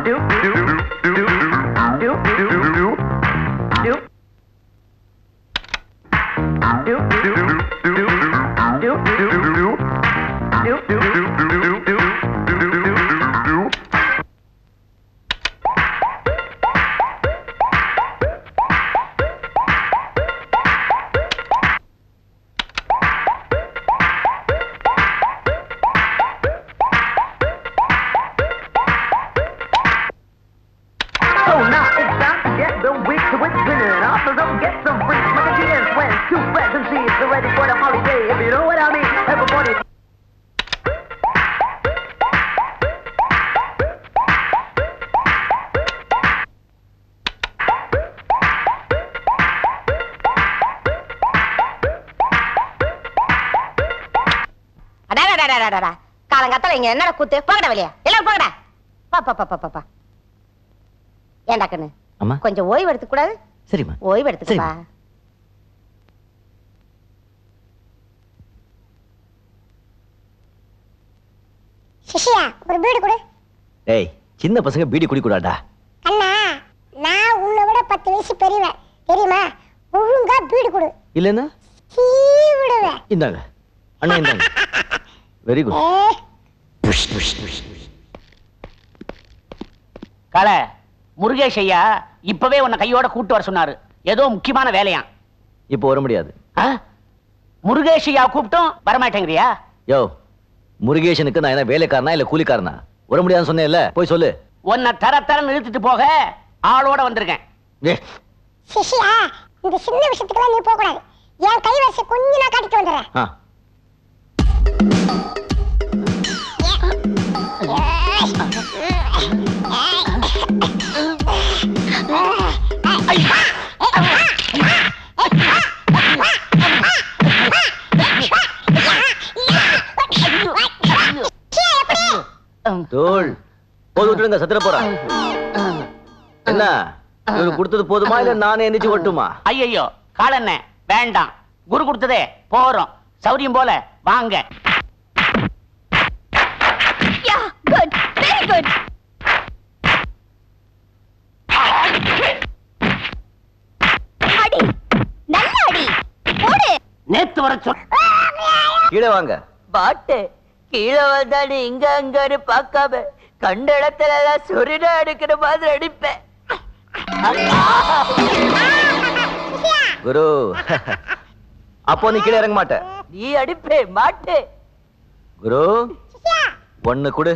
So now it's time to get the week to its winning. After them, get some free magazines when two presents are ready for the holiday. If you know what I mean, everybody. அடாடாடாடாடாடா காலங்காத்தால இங்க என்னடா கூத்து போகடா வெளியே எல்லாரும் போகடா பா பா பா பா பா, பா ஏண்டா கண்ணு அம்மா கொஞ்சம் ஓய்வு எடுத்துக்க கூடாது சரிம்மா ஓய்வு எடுத்துக்கப்பா சிஷியா ஒரு பீடு கொடு ஏய் சின்ன பசங்க பீடி குடிக்கூடாடா அண்ணா நான் உன்னை விட பத்து வயசு பெரியவன் தெரியுமா ஒழுங்கா பீடு கொடு இல்லைன்னா சீ விடுவேன் இந்தாங்க அண்ணா இந்தாங்க வெரி குட் ஏ கால முருகேஷ் ஐயா இப்பவே உன்னை கையோட கூட்டு வர சொன்னாரு ஏதோ முக்கியமான வேலையா இப்போ வர முடியாது முருகேஷ் ஐயா கூப்பிட்டும் வரமாட்டேங்கிறியா யோ முருகேசனுக்கு நான் என்ன வேலைக்காரனா இல்ல கூலிக்காரனா வர முடியாதுன்னு சொன்னேன்ல போய் சொல்லு உன்னை தர தர நிறுத்திட்டு போக ஆளோட வந்திருக்கேன் ஏ சிஷியா இந்த சின்ன விஷயத்துக்குலாம் நீ போக கூடாது என் கை வரிசை கொஞ்சம் நான் காட்டிட்டு வந்துடுறேன் ஆ தோல் போது விட்டுடுங்க சத்திர போறான் என்ன இவரு கொடுத்தது போதுமா இல்ல நானே எந்திரிச்சு ஒட்டுமா ஐயையோ காலண்ண வேண்டாம் குரு கொடுத்ததே போறோம் சௌரியம் போல வாங்க யா குட் வெரி குட் அடி நல்ல அடி போடு நேத்து வர சொல் கீழே வாங்க பாட்டு கீழே வந்தாடி இங்க அங்கன்னு பார்க்காம கண்ட இடத்துல எல்லாம் சொரினா எடுக்கிற மாதிரி அடிப்பேன் குரு அப்போ நீ கீழே இறங்க மாட்ட நீ அடிப்பே மாட்டே குரு ஒண்ணு கொடு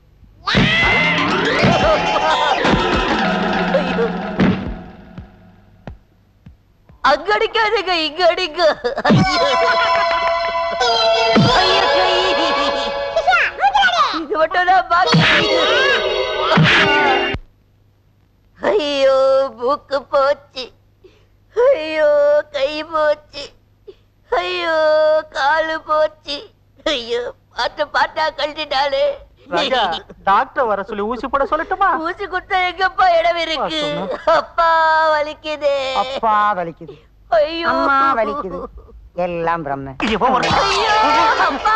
அங்க அடிக்காதுங்க இங்க அடிங்க ஐயோ, கை. இது மட்டும் தான் பாக்கி ஐயோ மூக்கு போச்சு ஐயோ கை போச்சு ஐயோ காலு போச்சு ஐயோ பாட்டு பாட்டா கழட்டிட்டாலே டாக்டர் வர சொல்லி ஊசி போட சொல்லட்டுமா ஊசி குத்த எங்கப்பா இடம் இருக்கு அப்பா வலிக்குதே அப்பா வலிக்குது ஐயோ அம்மா வலிக்குது எல்லாம் பிரம்ம ஐயோ அப்பா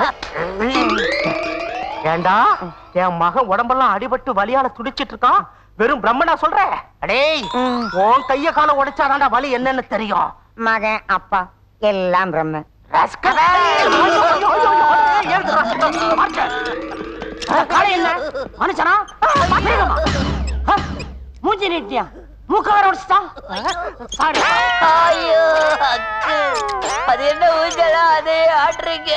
ஏண்டா என் மகன் உடம்பெல்லாம் அடிபட்டு வலியால துடிச்சிட்டு இருக்கான் வெறும் பிரம்மனா சொல்ற அடேய் உன் கைய கால உடைச்சாதான்டா வலி என்னன்னு தெரியும் மகன் அப்பா எல்லாம் பிரம்ம ரஸ்கவே! ஐயோ, ஐயோ, ஐயோ, ஐயோ, ஏறுதுடா. மாட்டு. அட, காளை என்ன மனுஷனா மிருகமா? ஆ, மூஞ்சி நீட்டியா மூக்க வர உடைச்சிட்டான் சாரி ஐயோ அக்கு அது என்ன ஊஞ்சலா அதே ஆடுறீங்க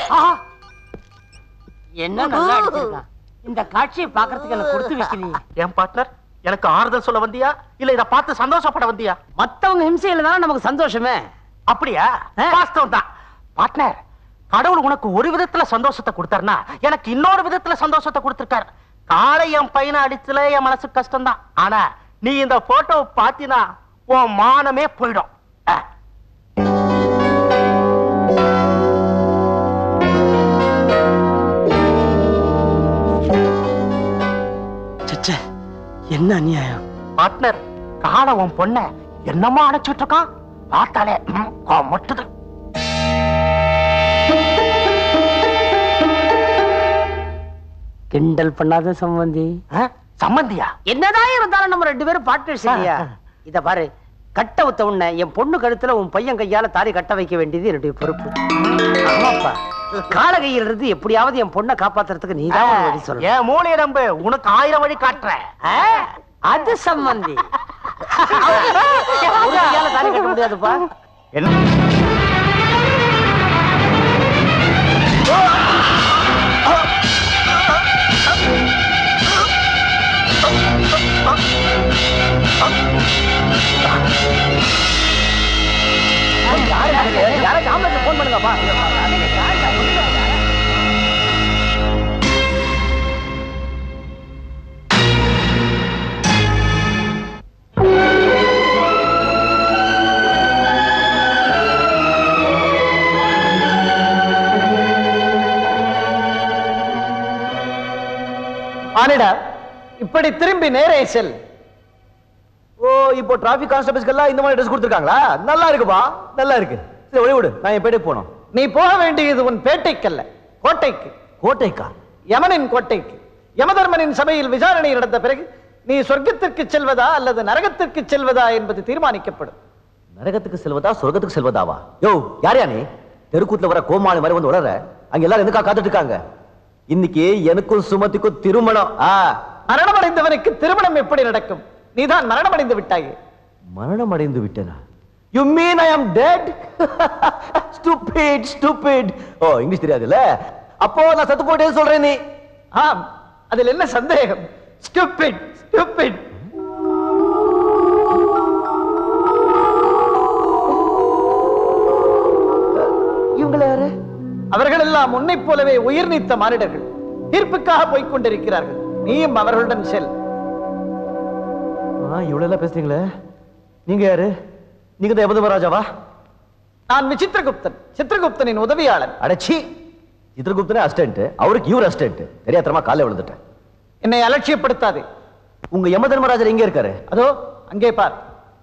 என்ன நல்லா அடிச்சிருக்கான் இந்த காட்சியை பாக்குறதுக்கு எனக்கு கொடுத்து வைக்கலையே என் பார்ட்னர் எனக்கு ஆறுதல் சொல்ல வந்தியா இல்ல இத பார்த்து சந்தோஷப்பட வந்தியா மத்தவங்க ஹிம்சையில தான் நமக்கு சந்தோஷமே அப்படியா வாஸ்தவம் தான் பார்ட்னர் கடவுள் உனக்கு ஒரு விதத்துல சந்தோஷத்தை கொடுத்தாருன்னா எனக்கு இன்னொரு விதத்துல சந்தோஷத்தை கொடுத்திருக்காரு காலை என் பையனை அடிச்சல என் மனசு கஷ்டம்தான் ஆனா நீ இந்த போட்டோவை பாத்தினா உன் மானமே போயிடும் அஹ். சச்சே என்ன அநியாயம் பார்ட்னர் காலை உன் பொண்ண என்னமா அணைச்சிட்டு இருக்கான் பார்த்தாலே ம், கோவம் முட்டுது கிண்டல் பண்ணாத சம்பந்தி அஹ், சம்மந்தியா என்னதான் இருந்தாலும் நம்ம ரெண்டு பேரும் பார்ட்னர்ஸ் இல்லையா இத பாரு கட்ட வித்த உடனே என் பொண்ணு கழுத்துல உன் பையன் கையால தாலி கட்ட வைக்க வேண்டியது என்னுடைய பொறுப்பு ஆமாப்பா காலகையில இருந்து எப்படியாவது என் பொண்ணை காப்பாத்துறதுக்கு நீதான் ஒரு வழி சொல்ல ஏன் மூளைய நம்பு உனக்கு ஆயிரம் வழி காட்டுறேன் அது சம்பந்தி ஒரு கையால தாலி கட்ட முடியாதுப்பா என்ன யாராச்சும் ஆம்புலன்ஸ் ஃபோன் பண்ணுங்கப்பா ஆனிடா இப்படி திரும்பி நேரே செல் ஓ இப்போ டிராபிக் கான்ஸ்டபிள்ஸ்க்கெல்லாம் இந்த மாதிரி ட்ரெஸ் கொடுத்துருக்காங்களா நல்லா இருக்குப்பா நல்லா இருக்கு சரி ஒளி விடு நான் என் பேட்டைக்கு போனோம் நீ போக வேண்டியது உன் பேட்டைக்கல்ல கோட்டைக்கு கோட்டைக்கா யமனின் கோட்டைக்கு யமதர்மனின் சபையில் விசாரணை நடந்த பிறகு நீ சொர்க்கத்திற்கு செல்வதா அல்லது நரகத்திற்கு செல்வதா என்பது தீர்மானிக்கப்படும் நரகத்துக்கு செல்வதா சொர்க்கத்துக்கு செல்வதாவா யோ யார் நீ தெருக்கூத்துல வர கோமாளி மாதிரி வந்து வளர அங்க எல்லாரும் எதுக்கா காத்துட்டு இருக்காங்க இன்னைக்கு எனக்கும் சுமதிக்கும் திருமணம் ஆ மரணமடைந்தவனுக்கு திருமணம் எப்படி நடக்கும் நீதான் மரணமடைந்து விட்டாயே மரணம் அடைந்து விட்டேனா you mean I am dead stupid stupid oh English தெரியாதுல்ல அப்போ நான் சத்து போட்டேன்னு சொல்றேன் நீ ஆம் அதில் என்ன சந்தேகம் ஸ்டூபிட் ஸ்டூபிட் இவங்கள யாரு அவர்கள் எல்லாம் உன்னைப் போலவே உயிர் நீத்த மானிடர்கள் தீர்ப்புக்காக போய்க் கொண்டிருக்கிறார்கள் நீயும் அவர்களுடன் செல் ஆ இவ்வளவு எல்லாம் பேசுறீங்களே நீங்க யாரு நீங்க தான் யமதமராஜாவா நான் விசித்திரகுப்தன் சித்திரகுப்தனின் உதவியாளன் அடச்சி சித்திரகுப்தனே அசிஸ்டன்ட் அவருக்கு இவர் அசிஸ்டன்ட் தெரியாதரமா காலைல விழுந்துட்டேன் என்னை அலட்சியப்படுத்தாதே உங்க யம தர்மராஜர் எங்க இருக்காரு அதோ அங்கே பார்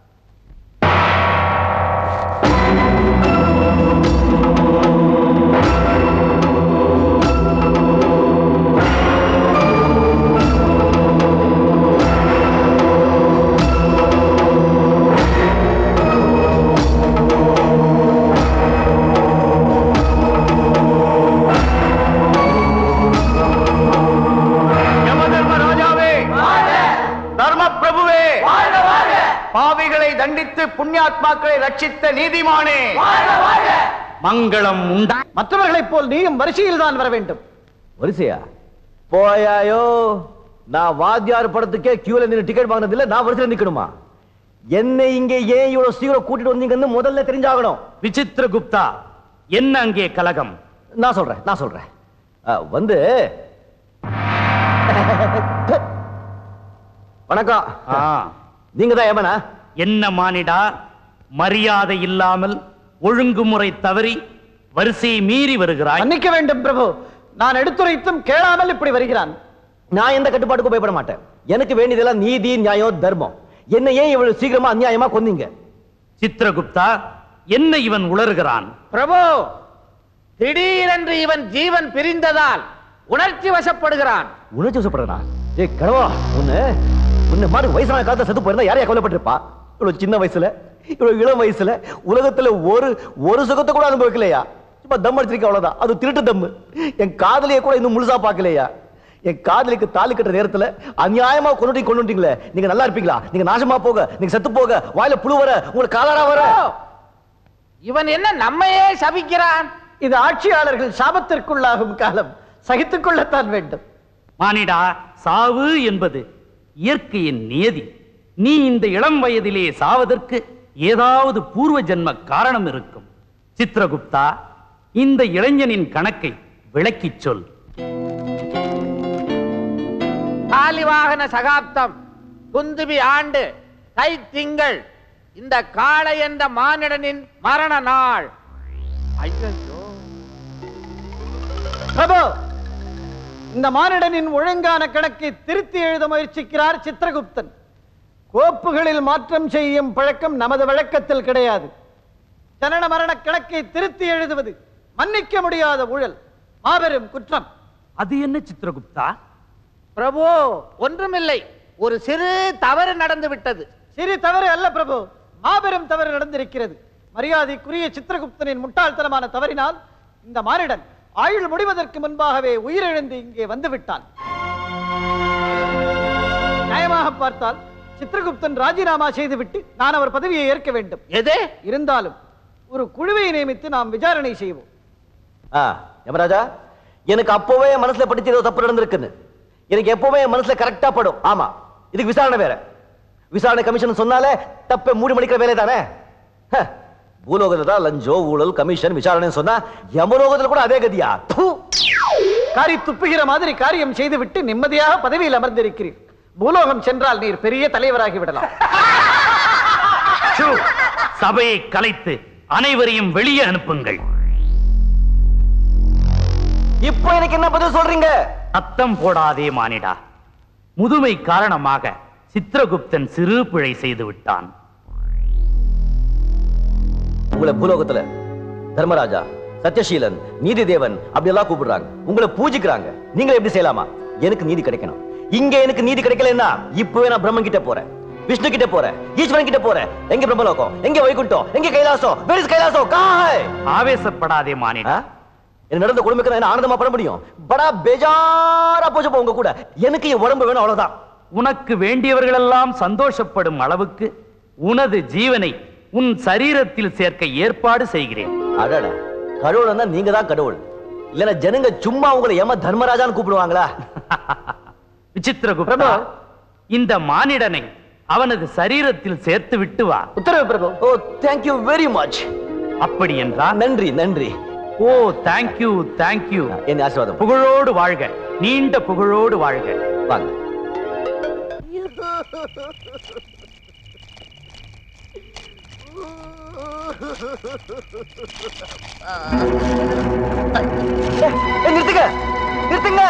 யமதர்மராஜாவே தர்ம பிரபுவே பாவிகளை தண்டித்து புண்ணியாத்மாக்களை ரட்சித்த நீதிமானே மங்களம் உண்டா மற்றவர்களைப் போல் நீயும் வரிசையில் தான் வர வேண்டும் வரிசையா போயாயோ நான் வாத்தியார் படத்துக்கே கியூல நின்று டிக்கெட் வாங்கினது இல்ல நான் வரிசையில் நிக்கணுமா என்னை இங்க ஏன் இவ்வளவு சீக்கிரம் கூட்டிட்டு வந்தீங்கன்னு முதல்ல தெரிஞ்சாகணும் விசித்திரகுப்தா என்ன அங்கே கலகம் நான் சொல்றேன் நான் சொல்றேன் அஹ், வந்து வணக்கம் ஆ, நீங்க தான் யமனா என்ன மானிடா மரியாதை இல்லாமல் ஒழுங்குமுறை தவறி வரிசையை மீறி வருகிறாய் மன்னிக்க வேண்டும் பிரபு நான் எடுத்துரைத்தும் கேளாமல் இப்படி வருகிறான் நான் எந்த கட்டுப்பாட்டுக்கும் பயப்பட மாட்டேன் எனக்கு வேண்டியதெல்லாம் நீதி நியாயம் தர்மம் என்ன ஏன் இவ்வளவு சீக்கிரமா அநியாயமா கொன்னீங்க சித்திரகுப்தா என்ன இவன் உளறுகிறான் பிரபு திடீரென்று இவன் ஜீவன் பிரிந்ததால் உணர்ச்சி வசப்படுகிறான் உணர்ச்சி வசப்படுறா ஏய் கடவா உன்னை உன்னை மாதிரி வயசான காலத்துல செத்து போயிருந்தா யாரையா கொல்லப்பட்டிருப்பா இவ்வளவு சின்ன வயசுல இவ்வளவு இளம் வயசுல உலகத்துல ஒரு ஒரு சுகத்தை கூட அனுபவிக்கலையா சும்மா தம் அடிச்சிருக்க அவ்வளவுதான் அது திருட்டு தம்மு என் காதலியை கூட இன்னும் முழுசா பார்க்கலையா என் காதலிக்கு தாலி கட்டுற நேரத்துல அநியாயமா கொண்டுட்டி கொண்டுட்டீங்களே நீங்க நல்லா இருப்பீங்களா நீங்க நாசமா போக நீங்க செத்து போக வாயில புழு வர உங்களுக்கு காலாரா வர இவன் என்ன நம்மையே சபிக்கிறான் இது ஆட்சியாளர்கள் சாபத்திற்குள்ளாகும் காலம் சகித்துக் கொள்ளத்தான் வேண்டும் மானிடா சாவு என்பது இயற்கையின் நியதி நீ இந்த இளம் வயதிலே சாவதற்கு ஏதாவது பூர்வ ஜென்ம காரணம் இருக்கும் சித்திரகுப்தா இந்த இளைஞனின் கணக்கை விளக்கிச் சொல் காலிவாகன சகாப்தம் குந்துபி ஆண்டு கை திங்கள் இந்த காளை என்ற மானிடனின் மரண நாள் ஐயோ பிரபு இந்த மானிடனின் ஒழுங்கான கணக்கை திருத்தி எழுத முயற்சிக்கிறார் சித்திரகுப்தன் கோப்புகளில் மாற்றம் செய்யும் பழக்கம் நமது வழக்கத்தில் கிடையாது ஜனன மரண கணக்கை திருத்தி எழுதுவது மன்னிக்க முடியாத ஊழல் மாபெரும் குற்றம் அது என்ன சித்திரகுப்தா பிரபு ஒன்றுமில்லை ஒரு சிறு தவறு நடந்து விட்டது சிறு தவறு அல்ல பிரபு மாபெரும் தவறு நடந்திருக்கிறது மரியாதைக்குரிய சித்திரகுப்தனின் முட்டாள்தனமான தவறினால் இந்த மானிடன் ஆயுள் முடிவதற்கு முன்பாகவே உயிரிழந்து இங்கே வந்து விட்டான் நியாயமாக பார்த்தால் சித்திரகுப்தன் ராஜினாமா செய்துவிட்டு நான் அவர் பதவியை ஏற்க வேண்டும் எது இருந்தாலும் ஒரு குழுவை நியமித்து நாம் விசாரணை செய்வோம் ஆ யமராஜா எனக்கு அப்பவே என் மனசுல படிச்சு ஏதோ தப்பு நடந்திருக்குன்னு எனக்கு எப்பவுமே என் மனசுல கரெக்டா படும் ஆமா இதுக்கு விசாரணை வேற விசாரணை கமிஷன் சொன்னாலே தப்பை மூடி மடிக்கிற வேலை தானே ஹ, பூலோகத்துல தான் லஞ்சோ ஊழல் கமிஷன் விசாரணைன்னு சொன்னா யமலோகத்துல கூட அதே கதியா தூ. காரி துப்புகிற மாதிரி காரியம் செய்துவிட்டு நிம்மதியாக பதவியில் அமர்ந்திருக்கிறீர் பூலோகம் சென்றால் நீர் பெரிய தலைவராகி விடலாம் சு, சபையை கலைத்து அனைவரையும் வெளியே அனுப்புங்கள் இப்போ எனக்கு என்ன பதில் சொல்றீங்க அத்தம் போடாதே மானிடா முதுமை காரணமாக சித்திரகுப்தன் சிறு பிழை செய்து விட்டான் உங்களை பூலோகத்துல தர்மராஜா சத்யசீலன் நீதி தேவன் அப்படி எல்லாம் கூப்பிடுறாங்க உங்களை பூஜிக்கிறாங்க நீங்க எப்படி செய்யலாமா எனக்கு நீதி கிடைக்கணும் இங்க எனக்கு நீதி கிடைக்கலன்னா இப்பவே நான் பிரம்மன் கிட்ட போறேன் விஷ்ணு கிட்ட போறேன் ஈஸ்வரன் கிட்ட போறேன் எங்க பிரம்மலோகம் எங்க வைகுண்டம் எங்க கைலாசம் வெரி கைலாசம் காய் ஆவேசப்படாதே மானிடா எனக்கு நடந்த கொடுமைக்கு நான் என்ன ஆனந்தமா பண்ண முடியும் படா பேஜாரா போச்சு போ உங்க கூட எனக்கு என் உடம்பு வேணும் அவ்வளவுதான் உனக்கு வேண்டியவர்களெல்லாம் சந்தோஷப்படும் அளவுக்கு உனது ஜீவனை உன் சரீரத்தில் சேர்க்க ஏற்பாடு செய்கிறேன் அடட கடவுள் தான் நீங்க தான் கடவுள் இல்லன்னா ஜனங்க சும்மா உங்களை ஏமா தர்மராஜான்னு கூப்பிடுவாங்களா விசித்திரகுப்தா இந்த மானிடனை அவனது சரீரத்தில் சேர்த்து விட்டு வா உத்தரவு பிரபு ஓ தேங்க்யூ வெரி மச் அப்படி என்றால் நன்றி நன்றி ஓ தேங்க்யூ தேங்க்யூ என் ஆசீர்வாதம் புகழோடு வாழ்க நீண்ட புகழோடு வாழ்க வாங்க ஏய், ஏய், நிறுத்துங்க நிறுத்துங்க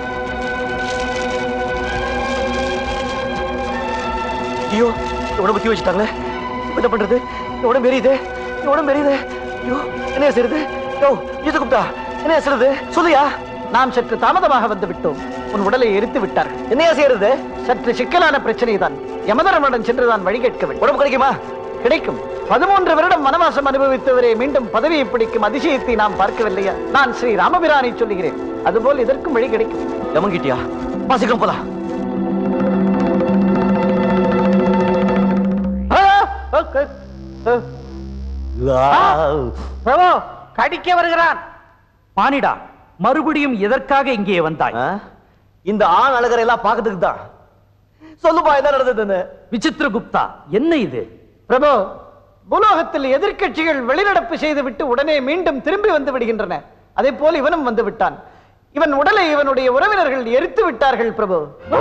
ஐயோ என் உடம்பு தீ வச்சுட்டாங்களே இப்ப என்ன பண்றது என் உடம்பு எரியுது என் உடம்பு எரியுது ஐயோ என்ன செய்யுது யோ ஈசு குப்தா என்ன செய்யுது சொல்லுயா நாம் சற்று தாமதமாக வந்து விட்டோம் உன் உடலை எரித்து விட்டார்கள் என்னையா செய்யறது சற்று சிக்கலான பிரச்சனை தான் யமதரமடன் சென்றுதான் வழி கேட்க வேண்டும் உடம்பு கிடைக்குமா கிடைக்கும் பதிமூன்று வருடம் வனவாசம் அனுபவித்தவரே மீண்டும் பதவியை பிடிக்கும் அதிசயத்தை நாம் பார்க்கவில்லையா நான் ஸ்ரீ ராமபிரானை சொல்லுகிறேன் அதுபோல் இதற்கும் வழி கிடைக்கும் யமங்கிட்டியா வாசிக்கம் போலாம் பிரபு கடிக்க வருகிறான் மானிடா மறுபடியும் எதற்காக இங்கே வந்தாய் இந்த ஆண் அழகரை எல்லாம் பார்க்கறதுக்கு தான் சொல்லுப்பா என்ன நடந்ததுன்னு விசித்திரகுப்தா என்ன இது பிரபு பூலோகத்தில் எதிர்க்கட்சிகள் வெளிநடப்பு செய்துவிட்டு உடனே மீண்டும் திரும்பி வந்து விடுகின்றன அதே போல் இவனும் வந்து விட்டான் இவன் உடலை இவனுடைய உறவினர்கள் எரித்து விட்டார்கள் பிரபு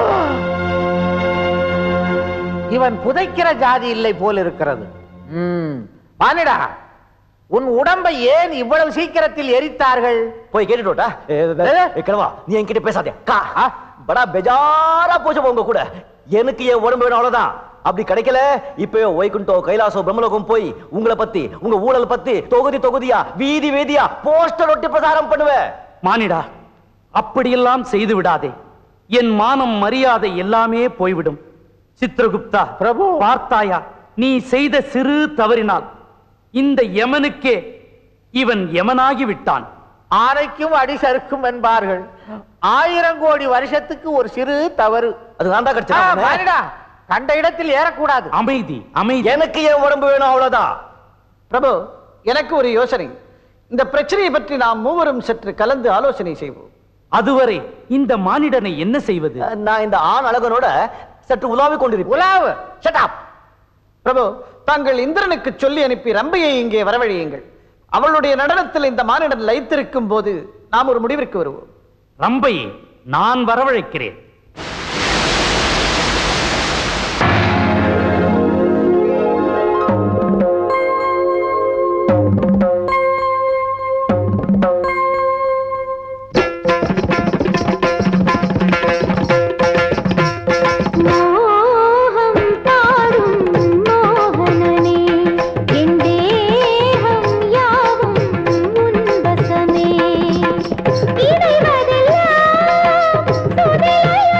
இவன் புதைக்கிற ஜாதி இல்லை போல் இருக்கிறது ம். மானிடா உன் உடம்பை ஏன் இவ்வளவு சீக்கிரத்தில் எரித்தார்கள் போய் கேட்டுட்டோட்டா கிழவா நீ என்கிட்ட பேசாதே கா படா பெஜாரா போச்சு உங்க கூட எனக்கு என் உடம்பு வேணும் அவ்வளவுதான் அப்படி கிடைக்கல இப்பவே வைகுண்டம் கைலாசம் பிரம்மலோகம் போய் உங்களை பத்தி உங்க ஊழல் பத்தி தொகுதி தொகுதியா வீதி வீதியா போஸ்டர் ஒட்டி பிரசாரம் பண்ணுவேன் மானிடா அப்படியெல்லாம் செய்து விடாதே என் மானம் மரியாதை எல்லாமே போய்விடும் சித்திரகுப்தா பிரபு பார்த்தாயா நீ செய்த சிறு தவறினால் இந்த யமனுக்கே இவன் யமனாகி விட்டான் ஆனைக்கும் அடி சறுக்கும் என்பார்கள் ஆயிரம் கோடி வருஷத்துக்கு ஒரு சிறு தவறு அது நான் தான் ஆ, கிடைச்சேன் மானிடா கண்ட இடத்தில் ஏறக்கூடாது அமைதி அமைதி எனக்கு என் உடம்பு வேணும் அவ்வளவுதான் பிரபு எனக்கு ஒரு யோசனை இந்த பிரச்சனையை பற்றி நாம் மூவரும் சற்று கலந்து ஆலோசனை செய்வோம் அதுவரை இந்த மானிடனை என்ன செய்வது நான் இந்த ஆண் அழகனோட சற்று உலாவிக் கொண்டிருப்பேன் உலாவு ஷட்டாப் பிரபு தாங்கள் இந்திரனுக்கு சொல்லி அனுப்பி ரம்பையை இங்கே வரவழையுங்கள் அவளுடைய நடனத்தில் இந்த மானிடன் லயித்திருக்கும் போது நாம் ஒரு முடிவிற்கு வருவோம் ரம்பையே நான் வரவழைக்கிறேன் மோகம் தாடும் மோகனனே என் தேகம் யாவும் உன் வசமே இணைவதெல்லாம் சுதிலயம்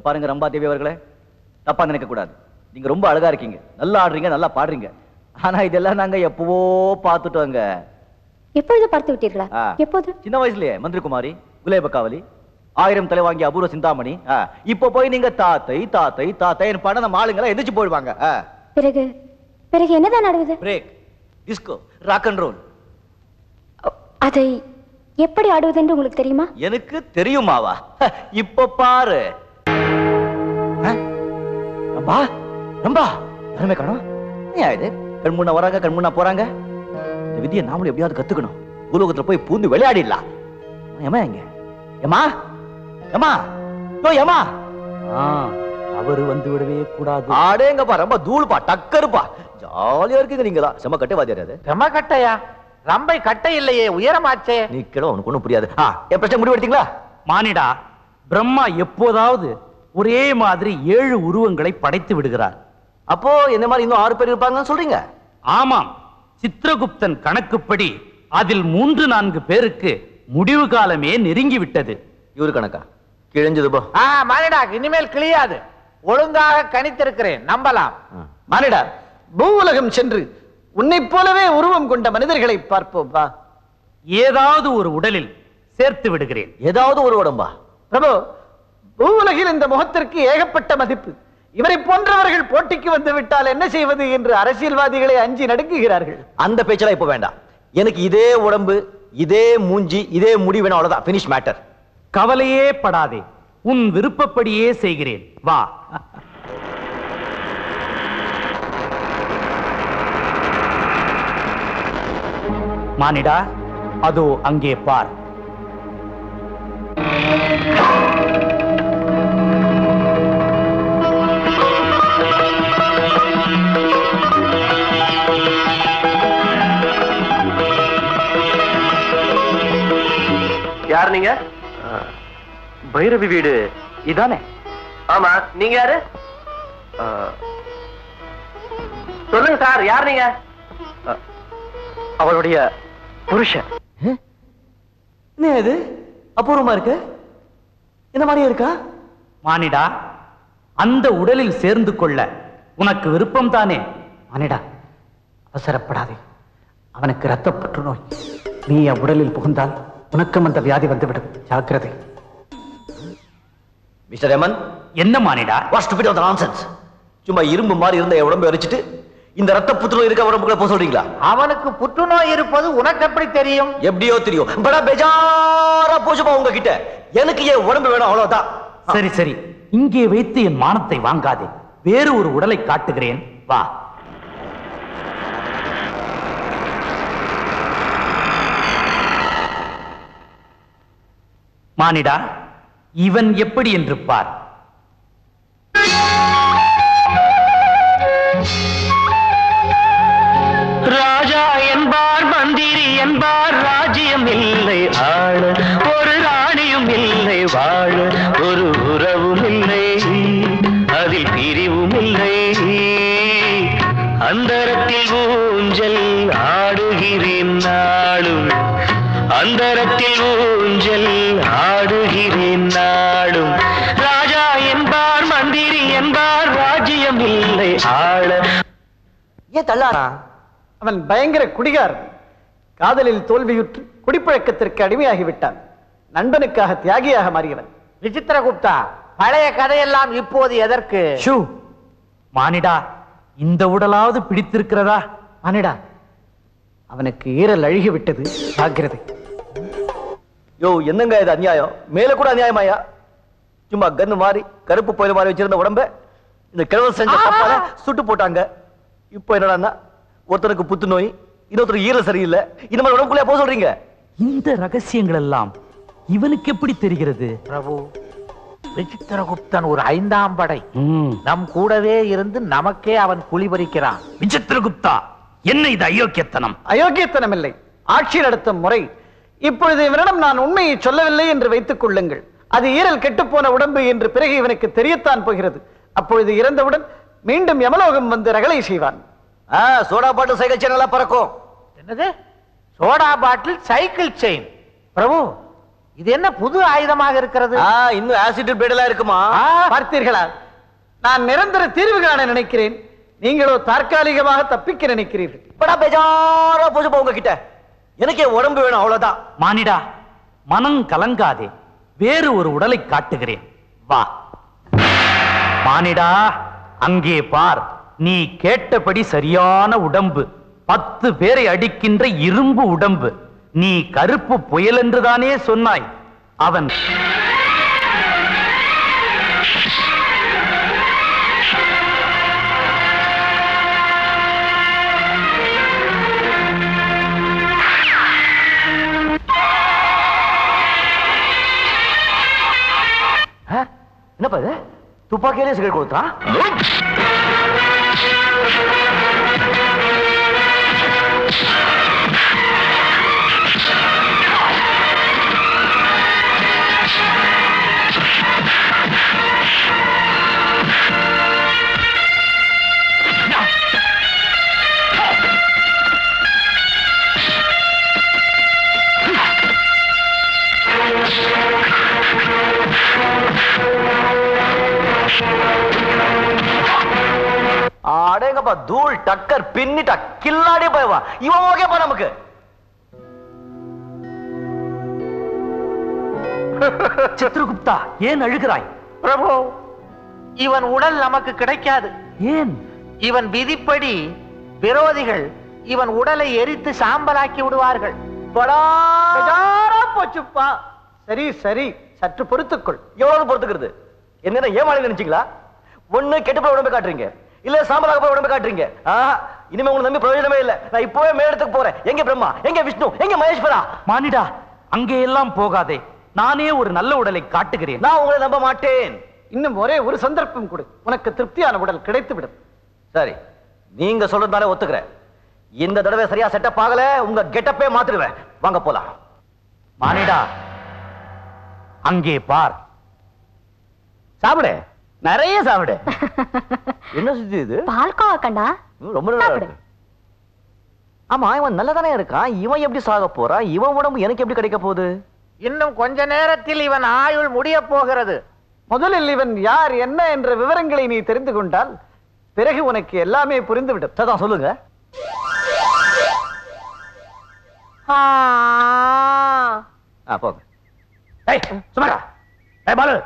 பாருங்க ரம்பா தேவி அவர்களே தப்பா நினைக்க கூடாது நீங்க ரொம்ப அழகா இருக்கீங்க நல்லா ஆடுறீங்க நல்லா பாடுறீங்க ஆனா இதெல்லாம் நாங்க எப்பவோ பார்த்துட்டோங்க எப்பொழுது பார்த்து விட்டீர்களா ஆ. எப்போது சின்ன வயசுலயே மந்திரகுமாரி குலேப காவலி ஆயிரம் தலை வாங்கி அபூர்வ சிந்தாமணி ஆ, இப்போ போய் நீங்க தாத்தை தாத்தை தாத்தைன்னு பாட நம்ம ஆளுங்களை எந்திரிச்சு போயிடுவாங்க பிறகு பிறகு என்னதான் நடந்தது break disco rock and roll அதை எப்படி ஆடுவதென்று உங்களுக்கு தெரியுமா எனக்கு தெரியுமாவா ஹ, இப்ப பாரு ஆ? ரம்பா ரம்பா யாருமே காணோம் ஏன் இது கண் முன்ன வராங்க கண் முன்ன போறாங்க இந்த விதியை நாமளும் எப்படியாவது கத்துக்கணும் பூலோகத்துல போய் பூந்து விளையாடிடலாம் ஏமா எங்க ஏமா ஏமா யோ ஏமா அவரு வந்து விடவே கூடாது ஆடேங்கப்பா ரொம்ப தூளுப்பா டக்கருப்பா ஜாலியா இருக்குங்க நீங்களா செம்ம கட்டைவாதியார் அது செம கட்டையா ரம்பை கட்டை இல்லையே உயரமாச்சே நீ கிட உனக்கு ஒண்ணும் புரியாது ஆ என் பிரச்சனை முடிவு எடுத்தீங்களா மானிடா பிரம்மா எப்போதாவது ஒரே மாதிரி ஏழு உருவங்களை படைத்து விடுகிறார் அப்போ என்ன மாதிரி இன்னும் ஆறு பேர் இருப்பாங்கன்னு சொல்றீங்க ஆமாம் சித்திரகுப்தன் கணக்குப்படி அதில் மூன்று நான்கு பேருக்கு முடிவு காலமே நெருங்கி விட்டது இவரு கணக்கா கிழிஞ்சது போ ஆ மானிடா இனிமேல் கிளியாது ஒழுங்காக கணித்திருக்கிறேன் நம்பலாம் மானிடா பூ உலகம் சென்று உன்னைப் போலவே உருவம் கொண்ட மனிதர்களை பார்ப்போம் வா ஏதாவது ஒரு உடலில் சேர்த்து விடுகிறேன் ஏதாவது ஒரு உடம்பா பிரபு பூ உலகில் இந்த முகத்திற்கு ஏகப்பட்ட மதிப்பு இவரை போன்றவர்கள் போட்டிக்கு வந்து விட்டால் என்ன செய்வது என்று அரசியல்வாதிகளை அஞ்சி நடுங்குகிறார்கள் அந்த பேச்செல்லாம் இப்ப வேண்டாம் எனக்கு இதே உடம்பு இதே மூஞ்சி இதே முடி வேணும் அவ்வளவுதான் பினிஷ் மேட்டர் கவலையே படாதே உன் விருப்பப்படியே செய்கிறேன் வா மானிடா அதோ அங்கே பார் யார் நீங்க பைரவி வீடு இதானே ஆமா நீங்க யாரு சொல்லுங்க சார் யார் நீங்க அவளுடைய புருஷன் என்ன இது அபூர்வமா இருக்கு இந்த மாதிரியே இருக்கா மானிடா அந்த உடலில் சேர்ந்து கொள்ள உனக்கு விருப்பம் தானே மானிடா அவசரப்படாதே அவனுக்கு ரத்த புற்றுநோய் நீ என் உடலில் புகுந்தால் உனக்கும் அந்த வியாதி வந்துவிடும் ஜாக்கிரதை மிஸ்டர் எமன் என்ன மானிடா வாட் ஸ்டூபிட் ஆஃப் நான்சென்ஸ் சும்மா இரும்பு மாதிரி இருந்த என் உடம்பை எரிச்சிட்டு இந்த ரத்த புற்றுநோய் இருக்க உடம்புக்குள்ள போக சொல்றீங்களா அவனுக்கு புற்றுநோய் இருப்பது உனக்கு எப்படி தெரியும் எப்படியோ தெரியும் படா பேஜாரா போச்சுப்பா உங்ககிட்ட எனக்கு என் உடம்பு வேணும் அவ்வளவுதான் சரி சரி இங்கே வைத்து என் மானத்தை வாங்காதே வேறு ஒரு உடலை காட்டுகிறேன் வா மானிடா இவன் எப்படி என்று பார் ராஜா என்பார் மந்திரி என்பார் ராஜ்யம் இல்லை ஆள ஒரு ராணியும் இல்லை வாழ ஒரு உறவும் இல்லை அதில் பிரிவும் இல்லை அந்தரத்தில் ஊஞ்சல் ஆடுகிறேன் நாளும் அந்தரத்தில் ஊஞ்சல் ஆடுகிறேன் நாளும் ராஜா என்பார் மந்திரி என்பார் ராஜ்யம் இல்லை ஆள ஏன் தள்ளாரா அவன் பயங்கர குடிகாரன் காதலில் தோல்வியுற்று குடிப்பழக்கத்திற்கு அடிமையாகிவிட்டான் நண்பனுக்காக தியாகியாக மாறியவன் விசித்திரகுப்தா பழைய கதையெல்லாம் இப்போது எதற்கு ஷூ மானிடா இந்த உடலாவது பிடித்திருக்கிறதா மானிடா அவனுக்கு ஈரல் அழுகி விட்டது ஜாக்கிரதை யோ என்னங்க இது அநியாயம் மேல கூட அநியாயமாயா சும்மா கன்னு மாதிரி கருப்பு போயில மாதிரி வச்சிருந்த உடம்ப இந்த கிழவன் செஞ்ச தப்பால சுட்டு போட்டாங்க இப்போ என்னடான்னா ஒருத்தனுக்கு புத்துநோய் இன்னொருத்தருக்கு ஈரல் சரியில்லை இந்த மாதிரி உடம்புக்குள்ளே போக சொல்றீங்க இந்த ரகசியங்கள் எல்லாம் இவனுக்கு எப்படி தெரிகிறது பிரபு விசித்திரகுப்தன் ஒரு ஐந்தாம் படை நம் கூடவே இருந்து நமக்கே அவன் குளிபறிக்கிறான் விசித்திரகுப்தா என்ன இது அயோக்கியத்தனம் அயோக்கியத்தனம் இல்லை ஆட்சி நடத்தும் முறை இப்பொழுது இவனிடம் நான் உண்மையை சொல்லவில்லை என்று வைத்துக் கொள்ளுங்கள் அது ஈரல் கெட்டுப்போன உடம்பு என்று பிறகு இவனுக்கு தெரியத்தான் போகிறது அப்பொழுது இறந்தவுடன் மீண்டும் யமலோகம் வந்து ரகளை செய்வான் ஆ சோடா பாட்டு சைக்கிள் சேனலா பறக்கும் என்னது சோடா பாட்டில் சைக்கிள் செயின் பிரபு இது என்ன புது ஆயுதமாக இருக்கிறது இன்னும் ஆசிட் எல்லாம் இருக்குமா பார்த்தீர்களா நான் நிரந்தர தீர்வு காண நினைக்கிறேன் நீங்களோ தற்காலிகமாக தப்பிக்க நினைக்கிறீர்கள் படா பேஜாரா போச்சு போ உங்ககிட்ட எனக்கே உடம்பு வேணும் அவ்வளவுதான் மானிடா மனம் கலங்காதே வேறு ஒரு உடலை காட்டுகிறேன் வா மானிடா அங்கே பார் நீ கேட்டபடி சரியான உடம்பு பத்து பேரை அடிக்கின்ற இரும்பு உடம்பு நீ கருப்பு புயல் என்றுதானே சொன்னாய் அவன் என்னப்பா இது துப்பாக்கியிலே சிகரெட் கொடுத்தா அடேங்கப்பா தூள் டக்கர் பின்னிட்டா கில்லாடி போயவா இவன் ஓகேப்பா நமக்கு சித்ரகுப்தா ஏன் அழுகிறாய் பிரபு இவன் உடல் நமக்கு கிடைக்காது ஏன் இவன் விதிப்படி விரோதிகள் இவன் உடலை எரித்து சாம்பலாக்கி விடுவார்கள் பேஜாரா போச்சுப்பா சரி சரி சற்று பொறுத்துக்கொள் எவ்வளவு பொறுத்துக்கிறது என்ன ஏமாளி நினைச்சீங்களா ஒண்ணு கெட்டு போய் உடம்பு காட்டுறீங்க இல்ல சாம்பலாக போய் உடம்பு காட்டுறீங்க ஆஹா, இனிமே உங்களை நம்பி பிரயோஜனமே இல்ல நான் இப்பவே மேடத்துக்கு போறேன் எங்க பிரம்மா எங்க விஷ்ணு எங்க மகேஸ்வரா மானிடா அங்கே எல்லாம் போகாதே நானே ஒரு நல்ல உடலை காட்டுகிறேன் நான் உங்களை நம்ப மாட்டேன் இன்னும் ஒரே ஒரு சந்தர்ப்பம் கொடு உனக்கு திருப்தியான உடல் கிடைத்து விடும் சரி நீங்க சொல்றதுனால ஒத்துக்கிறேன் இந்த தடவை சரியா செட்டப் ஆகல உங்க கெட்டப்பே மாத்திடுவேன் வாங்க போலாம் மானிடா அங்கே பார் சாப்பிடு நிறைய சாப்பிடு என்ன சுத்தி இது பால்கோவா கண்ணா ம், ரொம்ப நல்லா இருக்கு ஆமா இவன் நல்லதானே இருக்கான் இவன் எப்படி சாக போறான் இவன் உடம்பு எனக்கு எப்படி கிடைக்க போகுது இன்னும் கொஞ்ச நேரத்தில் இவன் ஆயுள் முடிய போகிறது முதலில் இவன் யார் என்ன என்ற விவரங்களை நீ தெரிந்து கொண்டால் பிறகு உனக்கு எல்லாமே புரிந்துவிடும் அதான் சொல்லுங்க ஆ போங்க ஏய் சுமாரா ஏய் பாலு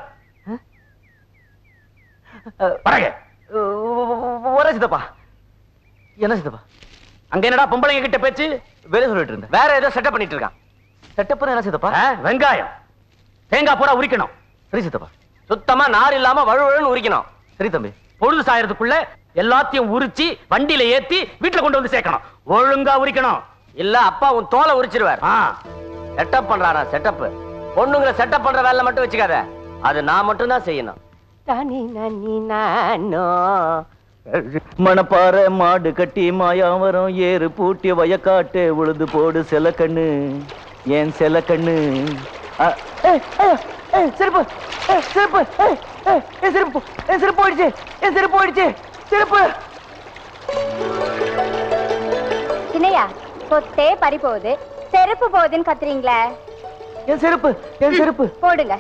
வரங்க வர சித்தப்பா என்ன சித்தப்பா அங்க என்னடா பொம்பளைங்க கிட்ட பேச்சு வேலை சொல்லிட்டு இருந்தேன் வேற ஏதோ செட்டப் பண்ணிட்டு இருக்கான் செட்டப் என்ன சித்தப்பா ஆ, வெங்காயம் தேங்காய் பூரா உரிக்கணும் சரி சித்தப்பா சுத்தமா நார் இல்லாம வழுவழுன்னு உரிக்கணும் சரி தம்பி பொழுது சாயறதுக்குள்ள எல்லாத்தையும் உரிச்சு வண்டியில ஏத்தி வீட்டுல கொண்டு வந்து சேர்க்கணும் ஒழுங்கா உரிக்கணும் இல்ல அப்பா உன் தோலை உரிச்சிருவார் செட்டப் பண்றாரா செட்டப் பொண்ணுங்களை செட்டப் பண்ற வேலை மட்டும் வச்சுக்காத அது நான் மட்டும் தான் செய்யணும் தனி நனி நானோ மணப்பாறை மாடு கட்டி மாயாவரம் ஏறு பூட்டி வயக்காட்டு உழுது போடு செலக்கண்ணு ஏன் செலக்கண்ணு அ, ஏய், ஏய், ஏய், செருப்பு ஏய், செருப்பு ஏய், ஏய், என் செருப்பு என் செருப்பு போயிடுச்சு என் செருப்பு போயிடுச்சு செருப்பு சின்னையா சொத்தே பறி போகுது செருப்பு போகுதுன்னு கத்துறீங்களே என் செருப்பு என் செருப்பு போடுங்க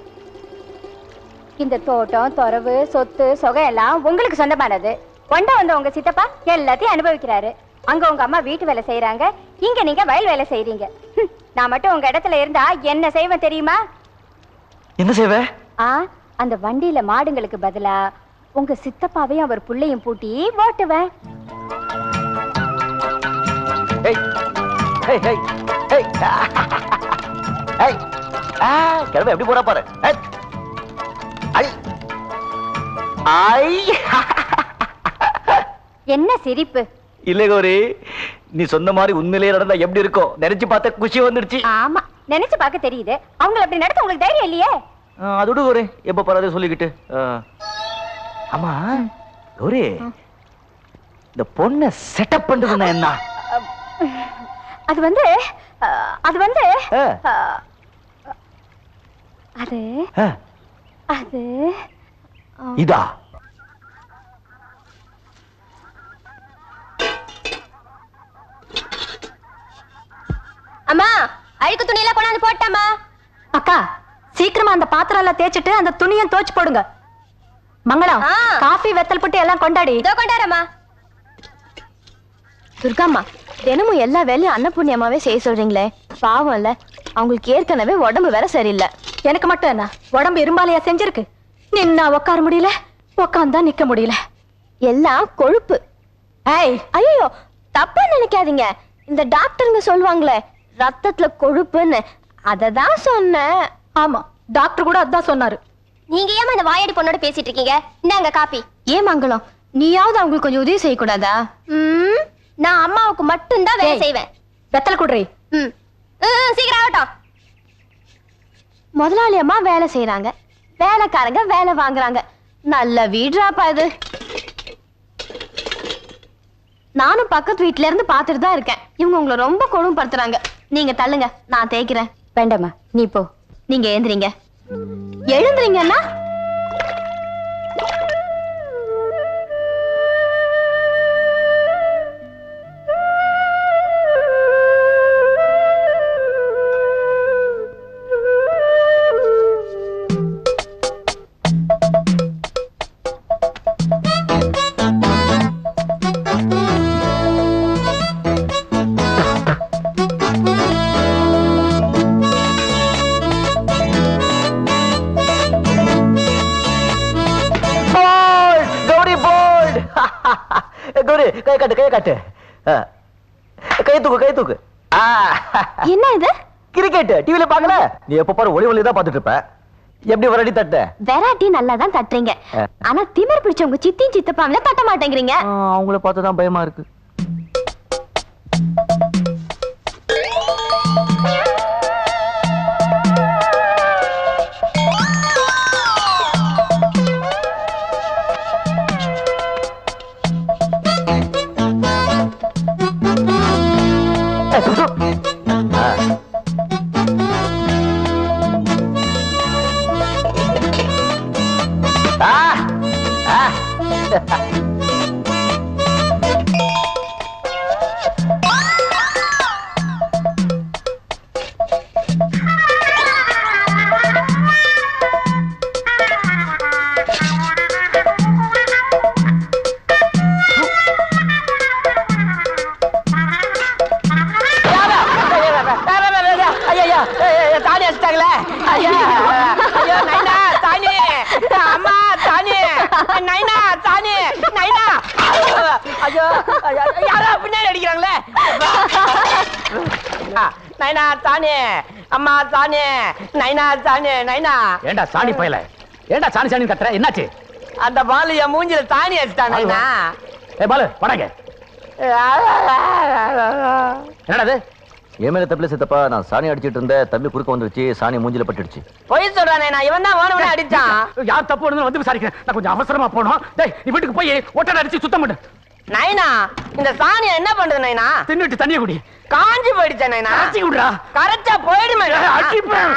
இந்த தோட்டம் தொரவு சொத்து சொகம் எல்லாம் உங்களுக்கு சொந்தமானது கொண்ட வந்த உங்க சித்தப்பா எல்லாத்தையும் அனுபவிக்கிறாரு அங்க உங்க அம்மா வீட்டு வேலை செய்யறாங்க இங்க நீங்க வயல் வேலை செய்றீங்க ஹம், நான் மட்டும் உங்க இடத்துல இருந்தா என்ன செய்வேன் தெரியுமா என்ன செய்வ ஆ அந்த வண்டியில மாடுங்களுக்கு பதிலா உங்க சித்தப்பாவையும் அவர் புள்ளையும் பூட்டி ஓட்டுவேன் ஏய் ஏய் ஏய் ஏய் ஏய் ஆ கிளம்ப எப்படி போறா பாரு ஏய். ஐ ஐ என்ன சிரிப்பு இல்ல கௌரி நீ சொன்ன மாதிரி உண்மையிலேயே நடந்தா எப்படி இருக்கும் நினைச்சு பார்த்த குஷி வந்துடுச்சு ஆமா நினைச்சு பார்க்க தெரியுது அவங்கள அப்படி நடத்த உங்களுக்கு தைரியம் இல்லையே ஆ, அது விடு கௌரி எப்ப பராதே சொல்லிக்கிட்டு ஆ. ஆமா கௌரி இந்த பொண்ணை செட்டப் பண்றதுன்னா என்ன அது வந்து அஹ், அது வந்து ஆ. அஹ், அது ஆ, அது அஹ், இதா அம்மா அழுக்கு துணியெல்லாம் கொண்டாந்து போட்டாமா அக்கா சீக்கிரமா அந்த பாத்திரம் எல்லாம் தேய்ச்சிட்டு அந்த துணியும் தோச்சு போடுங்க மங்களம் காஃபி வெத்தல் புட்டு எல்லாம் கொண்டாடி இதோ கொண்டாரம்மா துர்காம்மா தினமும் எல்லா வேலையும் அன்னபூர்ணியமாவே செய்ய சொல்றீங்களே பாவம் இல்ல அவங்களுக்கு ஏற்கனவே உடம்பு வேற சரியில்லை எனக்கு மட்டும் என்ன உடம்பு இரும்பாலையா செஞ்சிருக்கு நின்னா உட்கார முடியல உட்காந்தா நிக்க முடியல எல்லாம் கொழுப்பு ஏய் ஐயோ தப்பா நினைக்காதீங்க இந்த டாக்டருங்க சொல்லுவாங்களே ரத்தத்துல கொழுப்புன்னு அதை தான் சொன்னேன் ஆமா டாக்டர் கூட அதான் சொன்னாரு நீங்க ஏமா இந்த வாயாடி பொண்ணோட பேசிட்டு இருக்கீங்க இந்தாங்க காப்பி ஏன் மங்களம் நீயாவது அவங்களுக்கு கொஞ்சம் உதவி செய்யக்கூடாதா ம், நான் அம்மாவுக்கு மட்டும்தான் வேலை ஏய். செய்வேன் வெத்தல் குடுறி ம் ம், சீக்கிரம் ஆகட்டும் முதலாளி அம்மா வேலை செய்யறாங்க வேலைக்காரங்க வேலை வாங்குறாங்க நல்ல வீடுறாப்பா இது நானும் பக்கத்து வீட்ல இருந்து பார்த்துட்டு தான் இருக்கேன் இவங்க உங்களை ரொம்ப கொடுமைப்படுத்துறாங்க நீங்க தள்ளுங்க நான் தேய்க்கிறேன் வேண்டாமா நீ போ நீங்க எழுந்துறீங்க எழுந்துறீங்கன்னா போல்ட் கௌரி போல்ட் கௌரி கை காட்டு கை காட்டு ஆ. கை தூக்கு கை தூக்கு ஆ. என்ன இது கிரிக்கெட் டிவில பாக்கல நீ எப்ப பாரு ஒளி ஒளி தான் பாத்துட்டு இருப்ப எப்படி வரடி தட்ட வெரைட்டி நல்லா தான் தட்டுறீங்க ஆனா திமிர் பிடிச்சவங்க சித்தியும் சித்தப்பாவில தட்ட மாட்டேங்கிறீங்க அவங்கள பார்த்து தான் பயமா இருக்கு ஆ. ஆ. ஐயா தானி அடிச்சிட்டாங்களே ஐயா ஐயோ நைனா தானி அம்மா தானி நைனா தானி நைனா ஐயோ ஐயோ, யாரோ பின்னாடி அடிக்கிறாங்களே நைனா தானி அம்மா தானி நைனா தானி நைனா ஏண்டா சாணி பயல ஏண்டா சாணி சாணி கத்துற என்னாச்சு அந்த பாலு என் மூஞ்சில தானி அடிச்சிட்டான் நைனா ஏ பாலு படாங்க என்னடா இது என் மேல தப்பில சித்தப்பா நான் சாணி அடிச்சிட்டு இருந்தேன் தம்பி குறுக்க வந்துருச்சு சாணி மூஞ்சில பட்டுடுச்சு பொய் சொல்றானே நான் இவன் தான் வேணும்னு அடிச்சான் யார் தப்பு பண்ணுன்னு வந்து விசாரிக்கிறேன் நான் கொஞ்சம் அவசரமா போனோம் டேய் நீ வீட்டுக்கு போய் ஒட்டடை அடிச்சு சுத்தம் பண்ணு நைனா இந்த சாணியை என்ன பண்றது நைனா தின்னுட்டு தண்ணிய குடி காஞ்சி போயிடுச்சே நைனா கரைச்சி விடுறா. கரைச்சா போயிடுமே ஏய், அடிப்பேன்.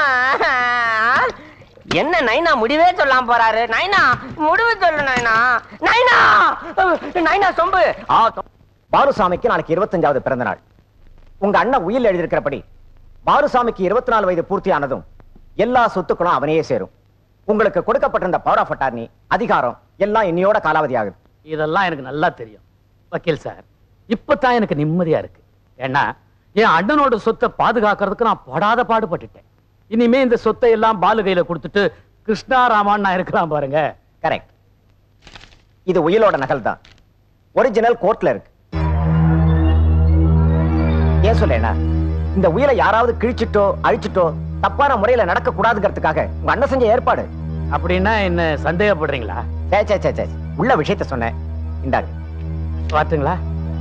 என்ன நைனா முடிவே சொல்லாம போறாரு நைனா முடிவு சொல்லு நைனா நைனா நைனா சொம்பு பாலுசாமிக்கு நாளைக்கு இருபத்தஞ்சாவது பிறந்த நாள் உங்க அண்ணன் உயில் எழுதியிருக்கிறபடி பாலுசாமிக்கு இருபத்தி நாலு வயது பூர்த்தியானதும் எல்லா சொத்துக்களும் அவனையே சேரும் உங்களுக்கு கொடுக்கப்பட்டிருந்த பவர் ஆஃப் அட்டார்னி அதிகாரம் எல்லாம் இன்னையோட காலாவதி ஆகுது இதெல்லாம் எனக்கு நல்லா தெரியும் வக்கீல் சார் இப்பதான் எனக்கு நிம்மதியா இருக்கு ஏன்னா என் அண்ணனோட சொத்தை பாதுகாக்கிறதுக்கு நான் படாத பாடுபட்டுட்டேன் இனிமே இந்த சொத்தை எல்லாம் பாலு கையில கொடுத்துட்டு கிருஷ்ணா ராமான் நான் இருக்கலாம் பாருங்க கரெக்ட் இது உயிலோட நகல் தான் ஒரிஜினல் கோர்ட்ல இருக்கு ஏன் சொல்லேனா இந்த உயிலை யாராவது கிழிச்சிட்டோ அழிச்சிட்டோ தப்பான முறையில நடக்க கூடாதுங்கிறதுக்காக உங்க அண்ணன் செஞ்ச ஏற்பாடு அப்படின்னா என்ன சந்தேகப்படுறீங்களா சே சே சே சே உள்ள விஷயத்த சொன்னேன் இந்தாங்க பாத்துங்களா